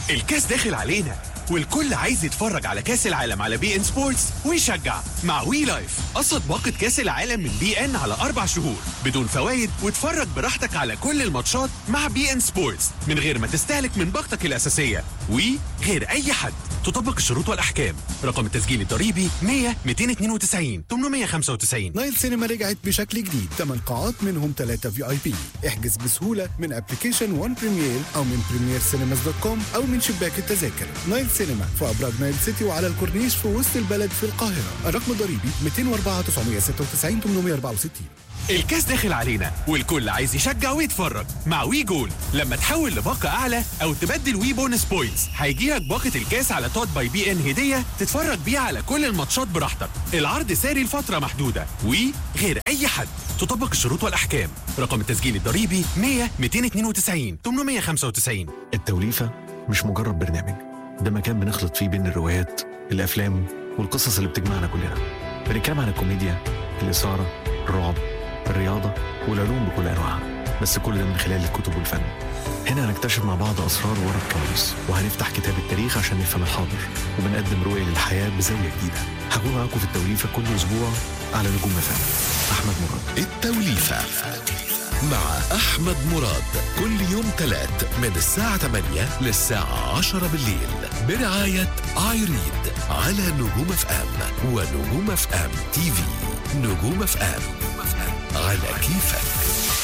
الكاس داخل علينا والكل عايز يتفرج على كاس العالم على بي ان سبورتس ويشجع مع وي لايف قصد باقة كاس العالم من بي ان على اربع شهور بدون فوائد واتفرج براحتك على كل الماتشات مع بي ان سبورتس من غير ما تستهلك من باقتك الاساسيه وي غير اي حد تطبق الشروط والاحكام رقم التسجيل الضريبي 100 292 895 نايل سينما رجعت بشكل جديد 8 قاعات منهم 3 في اي بي احجز بسهوله من ابلكيشن وان بريمير او من بريمير سينماز دوت كوم او من شباك التذاكر نايل سينما في ابراج نايل سيتي وعلى الكورنيش في وسط البلد في القاهره الرقم الضريبي 204 996 864 الكاس داخل علينا والكل عايز يشجع ويتفرج مع وي جول لما تحول لباقة أعلى أو تبدل وي بونس بوينتس هيجيلك باقة الكاس على توت باي بي إن هدية تتفرج بيها على كل الماتشات براحتك العرض ساري لفترة محدودة وي غير أي حد تطبق الشروط والأحكام رقم التسجيل الضريبي 100 292 895 التوليفة مش مجرد برنامج ده مكان بنخلط فيه بين الروايات الأفلام والقصص اللي بتجمعنا كلنا بنتكلم عن الكوميديا الإثارة الرعب الرياضة والعلوم بكل أنواعها بس كل ده من خلال الكتب والفن هنا هنكتشف مع بعض أسرار ورا الكواليس وهنفتح كتاب التاريخ عشان نفهم الحاضر وبنقدم رؤية للحياة بزاوية جديدة هكون معاكم في التوليفة كل أسبوع على نجوم فن أحمد مراد التوليفة مع أحمد مراد كل يوم تلات من الساعة 8 للساعة 10 بالليل برعاية ايريد على نجوم اف ام ونجوم اف ام تي في نجوم اف ام على كيفك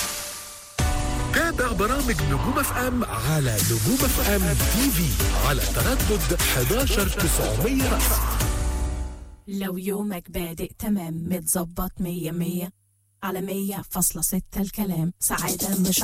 تابع برامج نجوم اف ام على نجوم اف ام تي في على تردد 11 900 رأس لو يومك بادئ تمام متظبط مية مية على مية فاصلة ستة الكلام سعادة مش